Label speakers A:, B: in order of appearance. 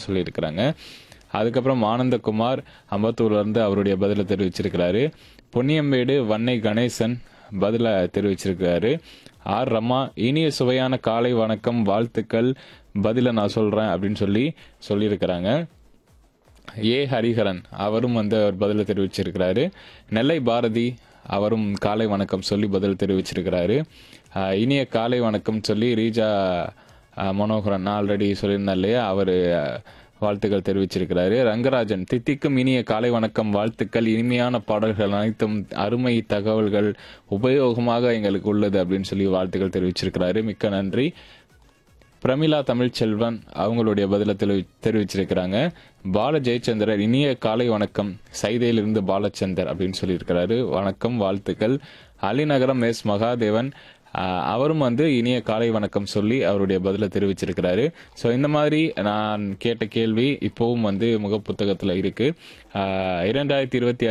A: சொல்லியிருக்கிறாங்க அதுக்கப்புறம் ஆனந்தகுமார் அம்பத்தூர்ல இருந்து அவருடைய பதிலை தெரிவிச்சிருக்கிறாரு பொன்னியம்பேடு வன்னை கணேசன் பதில தெரிவிச்சிருக்கிறாரு ஆர் ரமா இனிய சுவையான காலை வணக்கம் வாழ்த்துக்கள் பதில நான் சொல்றேன் அப்படின்னு சொல்லி சொல்லியிருக்கிறாங்க ஏ ஹரிஹரன் அவரும் வந்து அவர் பதில தெரிவிச்சிருக்கிறாரு நெல்லை பாரதி அவரும் காலை வணக்கம் சொல்லி பதில் தெரிவிச்சிருக்கிறாரு ஆஹ் இனிய காலை வணக்கம் சொல்லி ரீஜா ஆஹ் மனோகரன் நான் ஆல்ரெடி சொல்லியிருந்தேன் இல்லையா அவர் வாழ்த்துக்கள் தெரிவிச்சிருக்கிறாரு ரங்கராஜன் தித்திக்கும் இனிய காலை வணக்கம் வாழ்த்துக்கள் இனிமையான பாடல்கள் அனைத்தும் அருமை தகவல்கள் உபயோகமாக எங்களுக்கு உள்ளது அப்படின்னு சொல்லி வாழ்த்துக்கள் தெரிவிச்சிருக்கிறாரு மிக்க நன்றி பிரமிளா தமிழ்ச்செல்வன் அவங்களுடைய பதில தெளிவி தெரிவிச்சிருக்கிறாங்க பால ஜெயச்சந்திரர் இனிய காலை வணக்கம் சைதையிலிருந்து பாலச்சந்தர் அப்படின்னு சொல்லியிருக்கிறாரு வணக்கம் வாழ்த்துக்கள் அலிநகரம் எஸ் மகாதேவன் ஆஹ், அவரும் வந்து இனிய காலை வணக்கம் சொல்லி அவருடைய பதில தெரிவிச்சிருக்கிறாரு ஸோ இந்த மாதிரி நான் கேட்ட கேள்வி இப்போவும் வந்து முகப்புத்தகத்தில் இருக்கு ஆஹ், இரண்டாயிரத்தி இருபத்தி